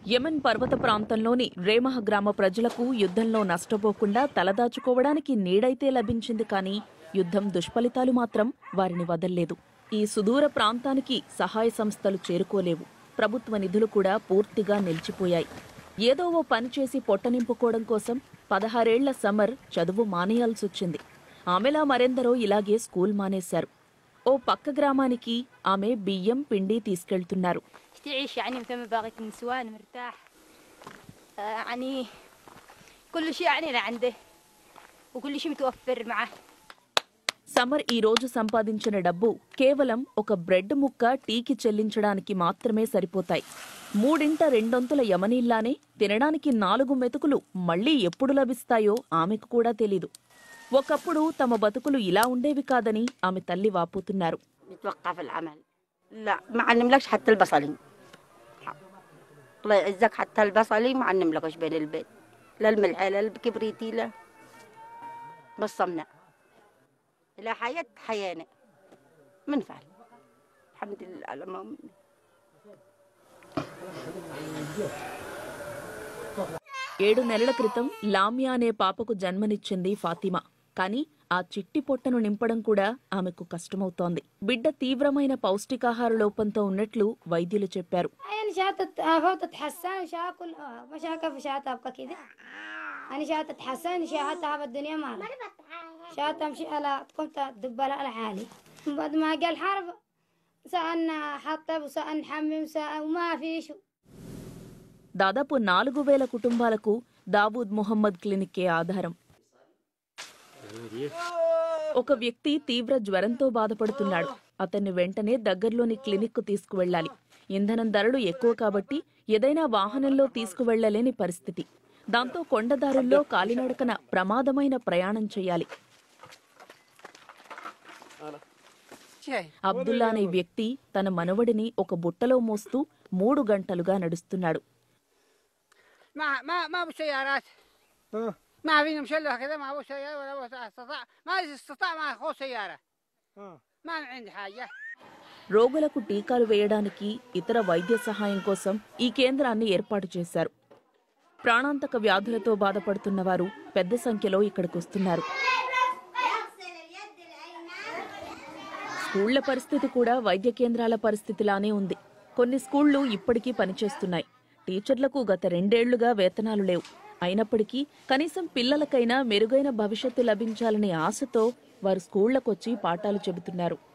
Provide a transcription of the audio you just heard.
Yemen పర్వత ప్రాంతంలోని రేమహ గ్రామ ప్రజలకు యుద్ధంలో నష్టపోకుండా తలదాచుకోవడానికి నీడైతే లభించింది కానీ యుద్ధం దుష్ఫలితాలు మాత్రం వారిని వదల్లేదు ఈ సుదూర ప్రాంతానికి సహాయ సంస్థలు చేరుకోలేవు ప్రభుత్వ నిధులు కూడా పూర్తిగా నిలిచిపోయాయి ఏదో ఓ పని చేసి పొట్ట నింపుకోవడం కోసం పదహారేళ్ల సమర్ చదువు మానేయాల్సొచ్చింది ఆమెలా మరెందరో ఇలాగే స్కూల్ మానేశారు ఓ పక్క గ్రామానికి ఆమె బియ్యం పిండి తీసుకెళ్తున్నారు تعيش يعني مثل ما باغي نسوان مرتاح آه، يعني كل شيء يعني عنده وكل شيء متوفر معه సమర్ ఈ రోజు సంపాదించిన డబ్బు కేవలం ఒక బ్రెడ్ ముక్క టీకి చెల్లించడానికి మాత్రమే సరిపోతాయి మూడింట రెండొంతుల యమనీల్లానే తినడానికి నాలుగు మెతుకులు మళ్ళీ ఎప్పుడు లభిస్తాయో ఆమెకు కూడా తెలీదు ఒకప్పుడు తమ బతుకులు ఇలా ఉండేవి కాదని ఆమె తల్లి వాపోతున్నారు يتوقف العمل لا ما علملكش حتى البصلي الله يعزك حتى البصلي ما علملكش بين البيت لا الملح لا الكبريتي لا بصمنا لا حياة حيانا من فعل الحمد لله على ما ఏడు నెలల క్రితం లామ్యా అనే పాపకు జన్మనిచ్చింది ఫాతిమా కానీ ఆ చిట్టి పొట్టను నింపడం కూడా ఆమెకు కష్టమవుతోంది బిడ్డ తీవ్రమైన పౌష్టికాహార లోపంతో ఉన్నట్లు వైద్యులు చెప్పారు يعني شهادة فوت تتحسن مش هاكل آه، مش هاكل في شهادة ابقى كده انا شهادة تتحسن شهادة في الدنيا ما شهادة امشي على تقوم تدب على حالي بعد ما قال حرب سألنا حطب وسألنا نحمم سأل وما في شو దాదాపు నాలుగు వేల కుటుంబాలకు దావూద్ మొహమ్మద్ క్లినిక్కే ఆధారం ఒక వ్యక్తి తీవ్ర జ్వరంతో బాధపడుతున్నాడు అతన్ని వెంటనే దగ్గరలోని క్లినిక్కు తీసుకువెళ్ళాలి ఇంధనం ధరలు ఎక్కువ కాబట్టి ఏదైనా వాహనంలో తీసుకువెళ్లలేని పరిస్థితి దాంతో కొండదారుల్లో కాలినడకన ప్రమాదమైన ప్రయాణం చేయాలి అబ్దుల్లా అనే వ్యక్తి తన మనవడిని ఒక బుట్టలో మోస్తూ మూడు గంటలుగా నడుస్తున్నాడు ما ما ما ابو سيارات ما في مشلة كذا ما ابو سيارة ولا ابو استطاع ما استطاع ما اخذ سيارة ما عندي حاجة రోగులకు టీకాలు వేయడానికి ఇతర వైద్య సహాయం కోసం ఈ కేంద్రాన్ని ఏర్పాటు చేశారు ప్రాణాంతక వ్యాధులతో బాధపడుతున్న వారు పెద్ద సంఖ్యలో ఇక్కడికి వస్తున్నారు స్కూళ్ల పరిస్థితి కూడా వైద్య కేంద్రాల పరిస్థితిలానే ఉంది కొన్ని స్కూళ్లు ఇప్పటికీ పనిచేస్తున్నాయి టీచర్లకు గత రెండేళ్లుగా వేతనాలు లేవు అయినప్పటికీ కనీసం పిల్లలకైనా మెరుగైన భవిష్యత్తు లభించాలనే ఆశతో వారు స్కూళ్లకొచ్చి పాఠాలు చెబుతున్నారు